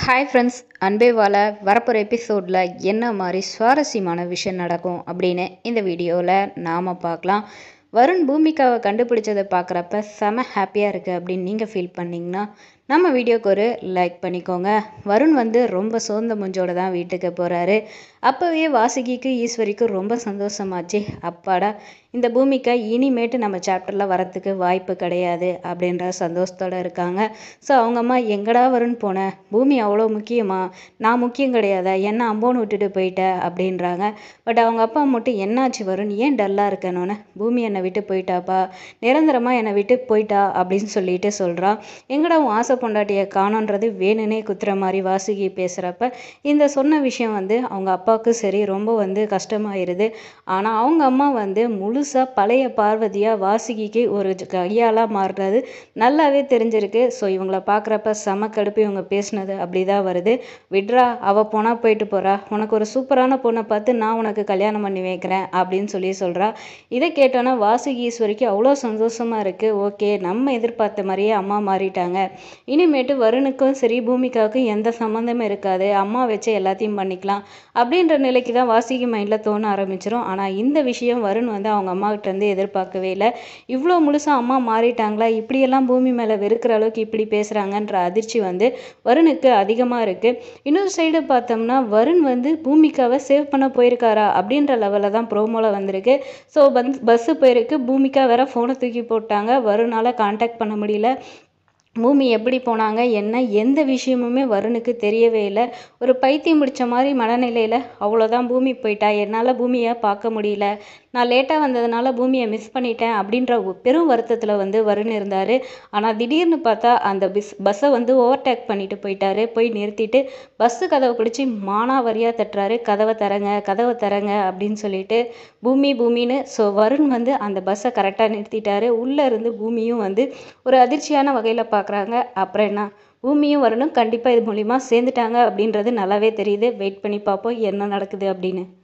hi friends அன்பே வாழ வரப்போகிற எபிசோடில் என்ன மாதிரி சுவாரஸ்யமான விஷயம் நடக்கும் அப்படின்னு இந்த வீடியோவில் நாம் பார்க்கலாம் வருண் பூமிகாவை கண்டுபிடிச்சதை பார்க்குறப்ப செம ஹாப்பியாக இருக்குது அப்படின்னு நீங்கள் ஃபீல் பண்ணிங்கன்னா நம்ம வீடியோக்கு ஒரு லைக் பண்ணிக்கோங்க வருண் வந்து ரொம்ப சோர்ந்த முஞ்சோட தான் வீட்டுக்கு போகிறாரு அப்போவே வாசுகிக்கு ஈஸ்வரிக்கும் ரொம்ப சந்தோஷமாச்சு அப்பாடா இந்த பூமிக்கா இனிமேட்டு நம்ம சாப்டரில் வரத்துக்கு வாய்ப்பு கிடையாது அப்படின்ற சந்தோஷத்தோடு இருக்காங்க ஸோ அவங்க அம்மா எங்கடா வருண் போன பூமி அவ்வளோ முக்கியமா நான் முக்கியம் கிடையாதா என்ன அம்போன்னு விட்டுட்டு போயிட்ட அப்படின்றாங்க பட் அவங்க அப்பா மட்டும் என்னாச்சு வருண் ஏன் டல்லாக இருக்கணும்னு பூமி என்னை விட்டு போயிட்டாப்பா நிரந்தரமாக என்னை விட்டு போயிட்டா அப்படின்னு சொல்லிட்டு சொல்கிறான் எங்கடா உன் ஆசை பொண்டாட்டியை காணோன்றது வேணுனே குத்துற மாதிரி வாசுகி பேசுகிறப்ப இந்த சொன்ன விஷயம் வந்து அவங்க அப்பாவுக்கு சரி ரொம்ப வந்து கஷ்டமாயிருது ஆனால் அவங்க அம்மா வந்து முழுசாக பழைய பார்வதியாக வாசுகிக்கு ஒரு கையாளாக மாறுறது நல்லாவே தெரிஞ்சிருக்கு ஸோ இவங்கள பார்க்குறப்ப செம கடுப்பு இவங்க பேசுனது அப்படி தான் வருது விட்ரா அவள் போனால் போயிட்டு போகிறா உனக்கு ஒரு சூப்பரான பொண்ணை பார்த்து நான் உனக்கு கல்யாணம் பண்ணி வைக்கிறேன் அப்படின்னு சொல்லி சொல்கிறா இதை கேட்டோன்னா வாசுகி ஈஸ்வரிக்கு அவ்வளோ சந்தோஷமாக இருக்குது ஓகே நம்ம எதிர்பார்த்த மாதிரியே அம்மா மாறிட்டாங்க இனிமேட்டு வருணுக்கும் சரி பூமிக்காவுக்கும் எந்த சம்மந்தமும் இருக்காது அம்மா வச்சு எல்லாத்தையும் பண்ணிக்கலாம் அப்படின்ற நிலைக்கு தான் வாசிக்கு மைண்டில் தோண ஆரம்பிச்சிடும் ஆனால் இந்த விஷயம் வருண் வந்து அவங்க அம்மாகிட்ட இருந்து எதிர்பார்க்கவே இல்லை இவ்வளோ முழுசாக அம்மா மாறிட்டாங்களா இப்படியெல்லாம் பூமி மேலே வெறுக்கிற அளவுக்கு இப்படி பேசுகிறாங்கன்ற அதிர்ச்சி வந்து வருணுக்கு அதிகமாக இருக்குது இன்னொரு சைடு பார்த்தோம்னா வருண் வந்து பூமிக்காவை சேவ் பண்ண போயிருக்காரா அப்படின்ற லெவலில் தான் ப்ரோமோவில் வந்திருக்கு ஸோ பஸ் பஸ்ஸு போயிருக்கு பூமிக்கா வேற ஃபோனை தூக்கி போட்டாங்க வருணால் காண்டாக்ட் பண்ண முடியல பூமி எப்படி போனாங்க என்ன எந்த விஷயமுமே வருணுக்கு தெரியவே இல்லை ஒரு பைத்தியம் பிடிச்ச மாதிரி மனநிலையில் அவ்வளோதான் பூமி போயிட்டா என்னால் பூமியை பார்க்க முடியல நான் லேட்டாக வந்ததுனால பூமியை மிஸ் பண்ணிட்டேன் அப்படின்ற பெரும் வருத்தத்தில் வந்து வருண் இருந்தார் ஆனால் திடீர்னு பார்த்தா அந்த பிஸ் பஸ்ஸை வந்து ஓவர்டேக் பண்ணிட்டு போயிட்டாரு போய் நிறுத்திட்டு பஸ்ஸு கதவை பிடிச்சி மானாவரியாக தட்டுறாரு கதவை தரங்க கதவை தரங்க அப்படின்னு சொல்லிட்டு பூமி பூமின்னு ஸோ வருண் வந்து அந்த பஸ்ஸை கரெக்டாக நிறுத்திட்டாரு உள்ளே இருந்து பூமியும் வந்து ஒரு அதிர்ச்சியான வகையில் பார்க்குறாங்க அப்புறம் என்ன பூமியும் வரணும் கண்டிப்பாக இது மூலிமா சேர்ந்துட்டாங்க அப்படின்றது நல்லாவே தெரியுது வெயிட் பண்ணி பார்ப்போம் என்ன நடக்குது அப்படின்னு